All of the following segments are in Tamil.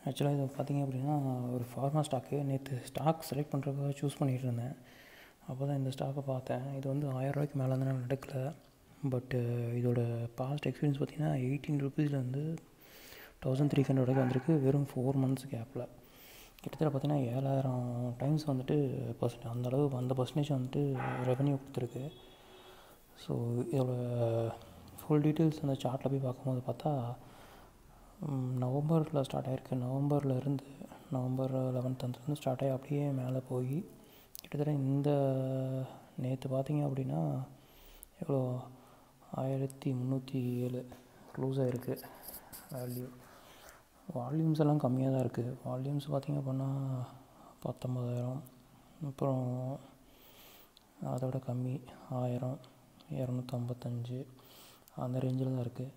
ஆக்சுவலாக இது பார்த்திங்க அப்படின்னா ஒரு ஃபார்மா ஸ்டாக்கு நேற்று ஸ்டாக் செலக்ட் பண்ணுறதுக்காக சூஸ் பண்ணிகிட்டு இருந்தேன் அப்போ தான் இந்த ஸ்டாக்கை பார்த்தேன் இது வந்து ஆயரூவாய்க்கு மேலே வந்து நான் நடக்கல பட்டு இதோட பாஸ்ட் எக்ஸ்பீரியன்ஸ் பார்த்திங்கன்னா எயிட்டீன் ருபீஸ்லேருந்து தௌசண்ட் த்ரீ ஹண்ட்ரட் வரைக்கும் வந்திருக்கு வெறும் ஃபோர் மந்த்ஸ் கேப்பில் கிட்டத்தட்ட பார்த்திங்கன்னா ஏழாயிரம் டைம்ஸ் வந்துட்டு பர்சன்ட் அந்தளவு அந்த பர்சன்டேஜ் வந்துட்டு ரெவன்யூ கொடுத்துருக்கு ஸோ இதோட ஃபுல் டீட்டெயில்ஸ் அந்த சார்ட்டில் போய் பார்க்கும்போது பார்த்தா நவம்பரில் ஸ்டார்ட் ஆகிருக்கு நவம்பரில் இருந்து நவம்பர் லெவன்த் அந்தலேருந்து ஸ்டார்ட் ஆகி அப்படியே மேலே போய் கிட்டத்தட்ட இந்த நேற்று பார்த்தீங்க அப்படின்னா எவ்வளோ ஆயிரத்தி முந்நூற்றி ஏழு க்ளோஸ் ஆகிருக்கு வேல்யூ வால்யூம்ஸ் எல்லாம் கம்மியாக தான் இருக்குது வால்யூம்ஸ் பார்த்திங்க அப்படின்னா பத்தொம்பதாயிரம் அப்புறம் அதோட கம்மி ஆயிரம் இரநூத்தம்பத்தஞ்சு அந்த ரேஞ்சில் தான் இருக்குது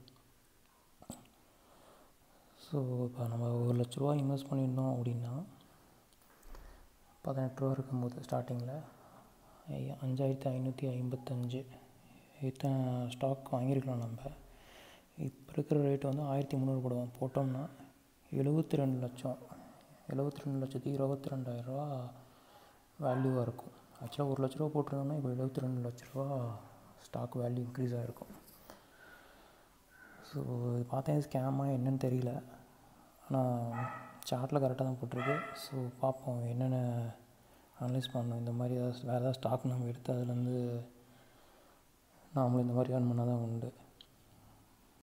ஸோ இப்போ நம்ம ஒரு லட்ச ரூபா இன்வெஸ்ட் பண்ணியிருந்தோம் அப்படின்னா பதினெட்டு ரூபா இருக்கும்போது ஸ்டார்டிங்கில் அஞ்சாயிரத்தி ஐநூற்றி ஐம்பத்தஞ்சு இத்தனை ஸ்டாக் வாங்கியிருக்கலாம் நம்ம இப்போ இருக்கிற ரேட்டு வந்து ஆயிரத்தி முந்நூறு போடுவோம் போட்டோம்னா எழுபத்தி ரெண்டு லட்சம் எழுபத்தி ரெண்டு லட்சத்தி இருபத்தி ரெண்டாயிரரூவா வேல்யூவாக இருக்கும் ஆக்சுவலாக ஒரு லட்ச ரூபா போட்டிருந்தோம்னா இப்போ எழுபத்தி ரெண்டு லட்ச ரூபா ஸ்டாக் வேல்யூ இன்க்ரீஸ் ஆகிருக்கும் ஸோ இது பார்த்தேன் ஸ்கேமாக என்னன்னு தெரியல ஆனால் சார்ட்டில் கரெக்டாக தான் போட்டிருக்கு ஸோ பார்ப்போம் என்னென்ன அனலைஸ் பண்ணணும் இந்த மாதிரி ஏதாவது வேறு ஏதாவது ஸ்டாக் நம்ம எடுத்து அதுலேருந்து நாமளும் இந்த மாதிரி ஏர்ன் பண்ணால் தான் உண்டு